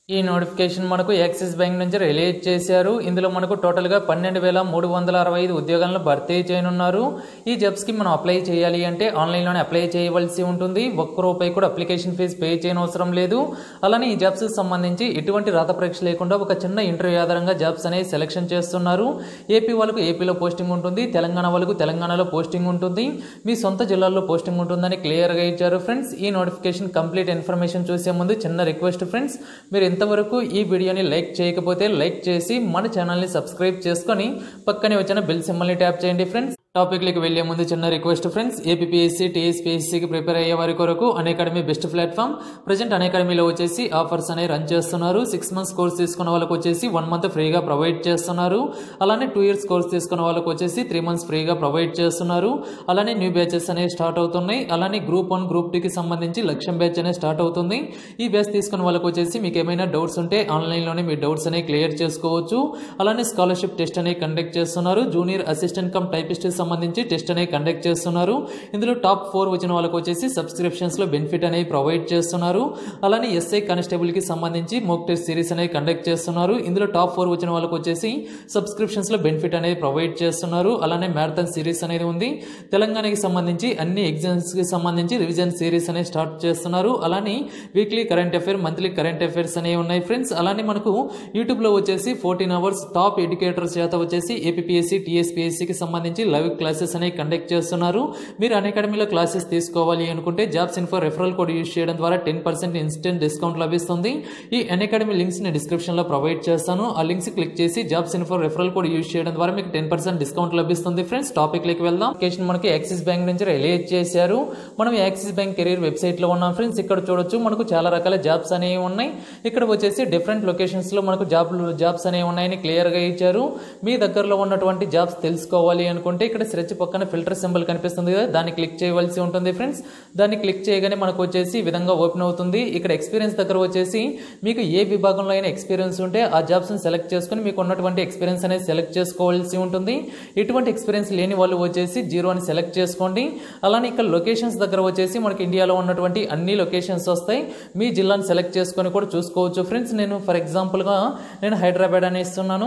ఈ నోటిఫికేషన్ మనకు axis bank నుంచి రిలీజ్ చేశారు ఇందులో మనకు టోటల్గా పన్నెండు వేల మూడు వందల అరవై ఐదు ఉద్యోగాలను భర్తీ చేయనున్నారు ఈ జాబ్స్కి మనం అప్లై చేయాలి అంటే ఆన్లైన్లోనే అప్లై చేయవలసి ఉంటుంది ఒక్క రూపాయి కూడా అప్లికేషన్ ఫీజు పే చేయనవసరం లేదు అలానే ఈ జాబ్స్కి సంబంధించి ఎటువంటి రాత పరీక్ష లేకుండా ఒక చిన్న ఇంటర్వ్యూ ఆధారంగా జాబ్స్ అనేవి సెలెక్షన్ చేస్తున్నారు ఏపీ వాళ్ళకు ఏపీలో పోస్టింగ్ ఉంటుంది తెలంగాణ వాళ్ళకు తెలంగాణలో పోస్టింగ్ ఉంటుంది మీ సొంత జిల్లాల్లో పోస్టింగ్ ఉంటుందని క్లియర్గా ఇచ్చారు ఫ్రెండ్స్ ఈ నోటిఫికేషన్ కంప్లీట్ ఇన్ఫర్మేషన్ చూసే ముందు చిన్న రిక్వెస్ట్ ఫ్రెండ్స్ మీరు ఇంతవరకు ఈ వీడియోని లైక్ చేయకపోతే లైక్ చేసి మన ఛానల్ని సబ్స్క్రైబ్ చేసుకొని పక్కనే వచ్చిన బెల్ సింబల్ని ట్యాప్ చేయండి ఫ్రెండ్స్ టాపిక్లకు వెళ్లే ముందు చిన్న రిక్వెస్ట్ ఫ్రెండ్స్ ఏపీఎస్సీ టీఎస్పీఎస్సీకి ప్రిపేర్ అయ్యే వారి కొరకు అకాడమీ బెస్ట్ ప్లాట్ఫామ్ ప్రజెంట్ అకాడమీలో వచ్చేసి ఆఫర్స్ అనేవి రన్ చేస్తున్నారు సిక్స్ మంత్స్ కోర్స్ తీసుకున్న వాళ్ళకి వచ్చేసి వన్ మంత్ ఫ్రీగా ప్రొవైడ్ చేస్తున్నారు అలానే టూ ఇయర్స్ కోర్స్ తీసుకున్న వాళ్ళకి వచ్చేసి త్రీ మంత్స్ ఫ్రీగా ప్రొవైడ్ చేస్తున్నారు అలానే న్యూ బ్యాచెస్ అనేవి స్టార్ట్ అవుతున్నాయి అలానే గ్రూప్ వన్ గ్రూప్ టూకి సంబంధించి లక్ష్యం బ్యాచ్ అనేది స్టార్ట్ అవుతుంది ఈ బ్యాచ్ తీసుకున్న వాళ్ళకి వచ్చేసి మీకు ఏమైనా డౌట్స్ ఉంటే ఆన్లైన్లోనే మీ డౌట్స్ అనేవి క్లియర్ చేసుకోవచ్చు అలానే స్కాలర్షిప్ టెస్ట్ అనేవి కండక్ట్ చేస్తున్నారు జూనియర్ అసిస్టెంట్ కమ్ టైపిస్ట్ సంబంధించి టెస్ట్ అనేవి కండక్ట్ చేస్తున్నారు ఇందులో టాప్ ఫోర్ వచ్చిన వాళ్ళకి వచ్చేసి సబ్స్క్రిప్షన్స్లో బెనిఫిట్ అనేవి ప్రొవైడ్ చేస్తున్నారు అలానే ఎస్ఐ కానిస్టేబుల్కి సంబంధించి మోక్ టెస్ట్ సిరీస్ అనేవి కండక్ట్ చేస్తున్నారు ఇందులో టాప్ ఫోర్ వచ్చిన వాళ్ళకి వచ్చేసి సబ్స్క్రిప్షన్స్లో బెనిఫిట్ అనేది ప్రొవైడ్ చేస్తున్నారు అలానే మ్యారథాన్ సిరీస్ అనేది ఉంది తెలంగాణకి సంబంధించి అన్ని ఎగ్జామ్స్కి సంబంధించి రివిజన్ సిరీస్ అనేది స్టార్ట్ చేస్తున్నారు అలానే weekly current affair monthly current affairs అనేవి ఉన్నాయి ఫ్రెండ్స్ అలానే మనకు యూట్యూబ్లో వచ్చేసి ఫోర్టీన్ అవర్స్ టాప్ ఎడ్యుకేటర్స్ చేత వచ్చేసి ఏపీఎస్సీ టీఎస్పీఎస్సీకి సంబంధించి లైవ్ క్లాసెస్ అనేవి కండక్ట్ చేస్తున్నారు మీరు అకాడమీలో క్లాసెస్ తీసుకోవాలి అనుకుంటే jobs info referral code use చేయడం ద్వారా టెన్ పర్సెంట్ ఇన్స్టెంట్ డిస్కౌంట్ లభిస్తుంది ఈ అకాడమీ లింక్స్ ని డిస్క్రిప్షన్ లో ప్రొవైడ్ చేస్తాను ఆ లింక్స్ క్లిక్ చేసి jobs info referral code use చేయడం ద్వారా మీకు టెన్ పర్సెంట్ డిస్కౌంట్ లభిస్తుంది ఫ్రెండ్స్ టాపిక్ లకి వెళ్దాం అప్లికేషన్ మనకి యాక్సిస్ బ్యాంక్ నుంచి రిలీజ్ చేశారు మనం యాక్సిస్ బ్యాంక్ కెరీర్ వెబ్సైట్ లో ఉన్నాం ఫ్రెండ్స్ ఇక్కడ చూడొచ్చు మనకు చాలా రకాల జాబ్స్ అనేవి ఉన్నాయి ఇక్కడ వచ్చేసి డిఫరెంట్ లొకేషన్స్ లో మనకు జాబ్ జాబ్స్ అనేవి ఉన్నాయని క్లియర్ గా ఇచ్చారు మీ దగ్గరలో ఉన్నటువంటి జాబ్స్ తెలుసుకోవాలి అనుకుంటే ఇక్కడ సెర్చ్ పక్కన ఫిల్టర్ సింబల్ కనిపిస్తుంది కదా దాన్ని క్లిక్ చేయవలసి ఉంటుంది ఫ్రెండ్స్ దాన్ని క్లిక్ చేయగానే మనకు వచ్చేసి ఈ విధంగా ఓపెన్ అవుతుంది ఇక్కడ ఎక్స్పీరియన్స్ దగ్గర వచ్చేసి మీకు ఏ విభాగంలో అయినా ఎక్స్పీరియన్స్ ఉంటే ఆ జాబ్స్ని సెలెక్ట్ చేసుకుని మీకు ఉన్నటువంటి ఎక్స్పీరియన్స్ అనేది సెలెక్ట్ చేసుకోవాల్సి ఉంటుంది ఎటువంటి ఎక్స్పీరియన్స్ లేని వాళ్ళు వచ్చేసి జీరో అని సెలెక్ట్ చేసుకోండి అలానే ఇక్కడ లొకేషన్స్ దగ్గర వచ్చేసి మనకి ఇండియాలో ఉన్నటువంటి అన్ని లొకేషన్స్ వస్తాయి మీ జిల్లాను సెలెక్ట్ చేసుకొని కూడా చూసుకోవచ్చు ఫ్రెండ్స్ నేను ఫర్ ఎగ్జాంపుల్గా నేను హైదరాబాద్ అని ఇస్తున్నాను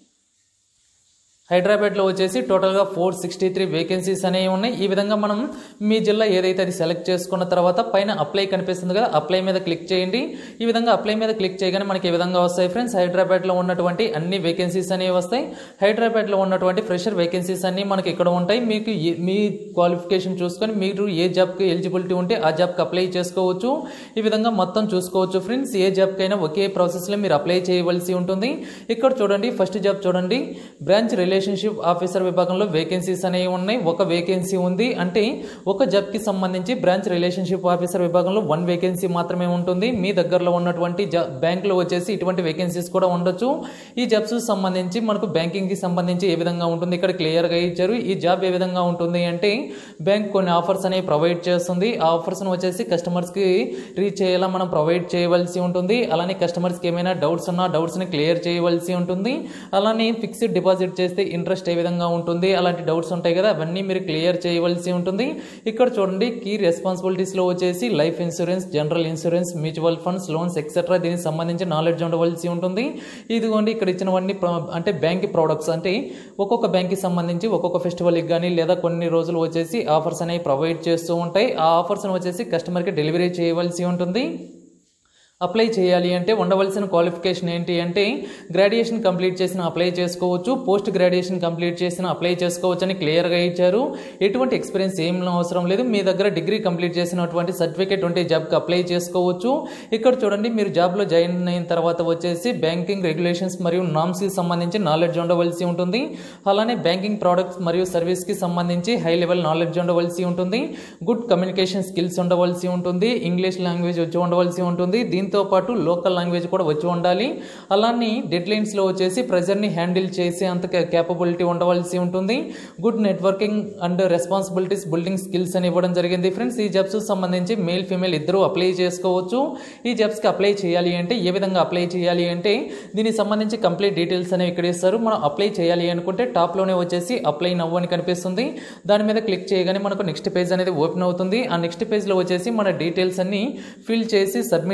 హైదరాబాద్లో వచ్చేసి టోటల్గా ఫోర్ సిక్స్టీ త్రీ వేకెన్సీస్ అనేవి ఉన్నాయి ఈ విధంగా మనం మీ జిల్లా ఏదైతే అది సెలెక్ట్ చేసుకున్న తర్వాత పైన అప్లై కనిపిస్తుంది కదా అప్లై మీద క్లిక్ చేయండి ఈ విధంగా అప్లై మీద క్లిక్ చేయగానే మనకి ఈ విధంగా వస్తాయి ఫ్రెండ్స్ హైదరాబాద్లో ఉన్నటువంటి అన్ని వేకెన్సీస్ అనేవి వస్తాయి హైదరాబాద్లో ఉన్నటువంటి ఫ్రెషర్ వేకెన్సీస్ అన్ని మనకి ఇక్కడ ఉంటాయి మీకు ఏ- మీ క్వాలిఫికేషన్ చూసుకొని మీరు ఏ జాబ్కి ఎలిజిబిలిటీ ఉంటే ఆ జాబ్కి అప్లై చేసుకోవచ్చు ఈ విధంగా మొత్తం చూసుకోవచ్చు ఫ్రెండ్స్ ఏ జాబ్కైనా ఒకే ప్రాసెస్లో మీరు అప్లై చేయవలసి ఉంటుంది ఇక్కడ చూడండి ఫస్ట్ జాబ్ చూడండి బ్రాంచ్ రిలేషన్షిప్ ఆఫీసర్ విభాగంలో వేకెన్సీస్ అనేవి ఉన్నాయి ఒక వేకెన్సీ ఉంది అంటే ఒక జాబ్కి సంబంధించి బ్రాంచ్ రిలేషన్షిప్ ఆఫీసర్ విభాగంలో వన్ వేకెన్సీ మాత్రమే ఉంటుంది మీ దగ్గరలో ఉన్నటువంటి జాబ్ బ్యాంకులో వచ్చేసి ఇటువంటి వేకెన్సీస్ కూడా ఉండొచ్చు ఈ జాబ్స్ సంబంధించి మనకు బ్యాంకింగ్కి సంబంధించి ఏ విధంగా ఉంటుంది ఇక్కడ క్లియర్గా ఇచ్చారు ఈ జాబ్ ఏ విధంగా ఉంటుంది అంటే బ్యాంక్ కొన్ని ఆఫర్స్ అనేవి ప్రొవైడ్ చేస్తుంది ఆ ఆఫర్స్ను వచ్చేసి కస్టమర్స్కి రీచ్ అయ్యేలా మనం ప్రొవైడ్ చేయవలసి ఉంటుంది అలానే కస్టమర్స్కి ఏమైనా డౌట్స్ ఉన్నా డౌట్స్ని క్లియర్ చేయవలసి ఉంటుంది అలానే ఫిక్స్డ్ డిపాజిట్ చేస్తే ఇంట్రెస్ట్ ఏ విధంగా ఉంటుంది అలాంటి డౌట్స్ ఉంటాయి కదా అవన్నీ మీరు క్లియర్ చేయవలసి ఉంటుంది ఇక్కడ చూడండి కీ రెస్పాన్సిబిలిటీస్లో వచ్చేసి life insurance general insurance mutual funds loans etcetera దీనికి సంబంధించి నాలెడ్జ్ ఉండవలసి ఉంటుంది ఇదిగోండి ఇక్కడ ఇచ్చినవన్నీ ప్ర- అంటే బ్యాంక్ ప్రోడక్ట్స్ అంటే ఒక్కొక్క బ్యాంక్కి సంబంధించి ఒక్కొక్క ఫెస్టివల్కి కానీ లేదా కొన్ని రోజులు వచ్చేసి ఆఫర్స్ అనేవి ప్రొవైడ్ చేస్తూ ఉంటాయి ఆ ఆఫర్స్ని వచ్చేసి కస్టమర్కి డెలివరీ చేయవలసి ఉంటుంది అప్లై చేయాలి అంటే ఉండవలసిన క్వాలిఫికేషన్ ఏంటి అంటే గ్రాడ్యుయేషన్ కంప్లీట్ చేసిన అప్లై చేసుకోవచ్చు పోస్ట్ గ్రాడ్యుయేషన్ కంప్లీట్ చేసిన అప్లై చేసుకోవచ్చు అని క్లియర్గా ఇచ్చారు ఎటువంటి ఎక్స్పీరియన్స్ ఏం అవసరం లేదు మీ దగ్గర డిగ్రీ కంప్లీట్ చేసినటువంటి సర్టిఫికేట్ ఉంటే జాబ్కి అప్లై చేసుకోవచ్చు ఇక్కడ చూడండి మీరు జాబ్లో జాయిన్ అయిన తర్వాత వచ్చేసి బ్యాంకింగ్ రెగ్యులేషన్స్ మరియు నామ్స్కి సంబంధించి నాలెడ్జ్ ఉండవలసి ఉంటుంది అలానే బ్యాంకింగ్ ప్రోడక్ట్స్ మరియు సర్వీస్కి సంబంధించి హై లెవెల్ నాలెడ్జ్ ఉండవలసి ఉంటుంది గుడ్ కమ్యూనికేషన్ స్కిల్స్ ఉండవలసి ఉంటుంది ఇంగ్లీష్ లాంగ్వేజ్ వచ్చి ఉండవలసి ఉంటుంది దీంతో పాటు లోకల్ లాంగ్వేజ్ కూడా వచ్చి ఉండాలి అలానే డెడ్ లైన్స్లో వచ్చేసి ప్రెజర్ని హ్యాండిల్ చేసే అంత కేపబిలిటీ ఉండవలసి ఉంటుంది good networking and responsibilities building skills అని ఇవ్వడం జరిగింది ఫ్రెండ్స్ ఈ జాబ్స్ సంబంధించి మేల్ ఫీమేల్ ఇద్దరు అప్లై చేసుకోవచ్చు ఈ జాబ్స్కి అప్లై చేయాలి అంటే ఏ విధంగా అప్లై చేయాలి అంటే దీనికి సంబంధించి కంప్లీట్ డీటెయిల్స్ అనేవి ఇక్కడ ఇస్తారు మనం అప్లై చేయాలి అనుకుంటే టాప్లోనే వచ్చేసి అప్లై నవ్వు అని కనిపిస్తుంది దాని మీద క్లిక్ చేయగానే మనకు నెక్స్ట్ పేజ్ అనేది ఓపెన్ అవుతుంది ఆ నెక్స్ట్ పేజ్లో వచ్చేసి మన డీటెయిల్స్ అన్ని ఫిల్ చేసి సబ్మిట్ చేయడం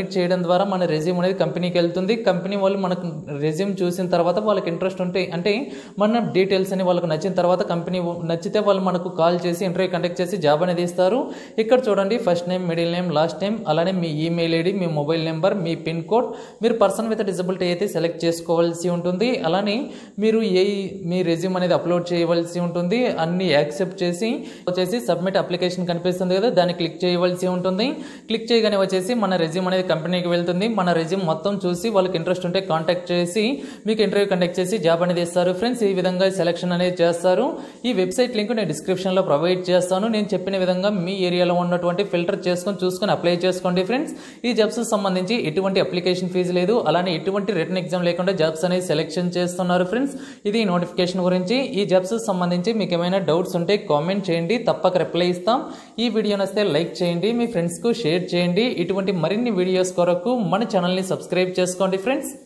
ద్వారా మన రెజ్యూమ్ అనేది కంపెనీకి వెళ్తుంది కంపెనీ వాళ్ళు మనకు రెజ్యూమ్ చూసిన తర్వాత వాళ్ళకి ఇంట్రెస్ట్ ఉంటే అంటే మన డీటెయిల్స్ అని వాళ్ళకి నచ్చిన తర్వాత కంపెనీ నచ్చితే వాళ్ళు మనకు కాల్ చేసి ఇంటర్వ్యూ కండక్ట్ చేసి జాబ్ అనేది ఇస్తారు ఇక్కడ చూడండి first name middle name last name అలానే మీ ఈమెయిల్ ఐడి మీ మొబైల్ నెంబర్ మీ పిన్ కోడ్ మీరు పర్సన్ విత్ డిజబిలిటీ అయితే సెలెక్ట్ చేసుకోవాల్సి ఉంటుంది అలానే మీరు ఏ మీ రెజ్యూమ్ అనేది అప్లోడ్ చేయవలసి ఉంటుంది అన్ని యాక్సెప్ట్ చేసి వచ్చేసి సబ్మిట్ అప్లికేషన్ కనిపిస్తుంది కదా దాన్ని క్లిక్ చేయవలసి ఉంటుంది క్లిక్ చేయగానే వచ్చేసి మన రెజ్యూమ్ అనేది కంపెనీకి వెళ్తుంది మన రెజ్యూమ్ మొత్తం చూసి వాళ్ళకి ఇంట్రెస్ట్ ఉంటే కాంటాక్ట్ చేసి మీకు ఇంటర్వ్యూ కండక్ట్ చేసి జాబ్ అనేది ఇస్తారు ఫ్రెండ్స్ ఈ విధంగా సెలక్షన్ అనేది చేస్తారు ఈ వెబ్సైట్ లింక్ నేను డిస్క్రిప్షన్లో ప్రొవైడ్ చేస్తాను నేను చెప్పిన విధంగా మీ ఏరియాలో ఉన్నటువంటి ఫిల్టర్ చేసుకొని చూసుకొని అప్లై చేసుకోండి ఫ్రెండ్స్ ఈ జాబ్స్ సంబంధించి ఎటువంటి అప్లికేషన్ ఫీజు లేదు అలానే ఎటువంటి రిటర్న్ ఎగ్జామ్ లేకుండా జాబ్స్ అనేది సెలెక్షన్ చేస్తున్నారు ఫ్రెండ్స్ ఇది నోటిఫికేషన్ గురించి ఈ జాబ్స్ సంబంధించి మీకు ఏమైనా డౌట్స్ ఉంటే కామెంట్ చేయండి తప్పక రిప్లై ఇస్తాం ఈ వీడియో నచ్చితే లైక్ చేయండి మీ ఫ్రెండ్స్కు షేర్ చేయండి ఇటువంటి మరిన్ని వీడియోస్ కొరకు మన ఛానల్ని సబ్స్క్రైబ్ చేసుకోండి ఫ్రెండ్స్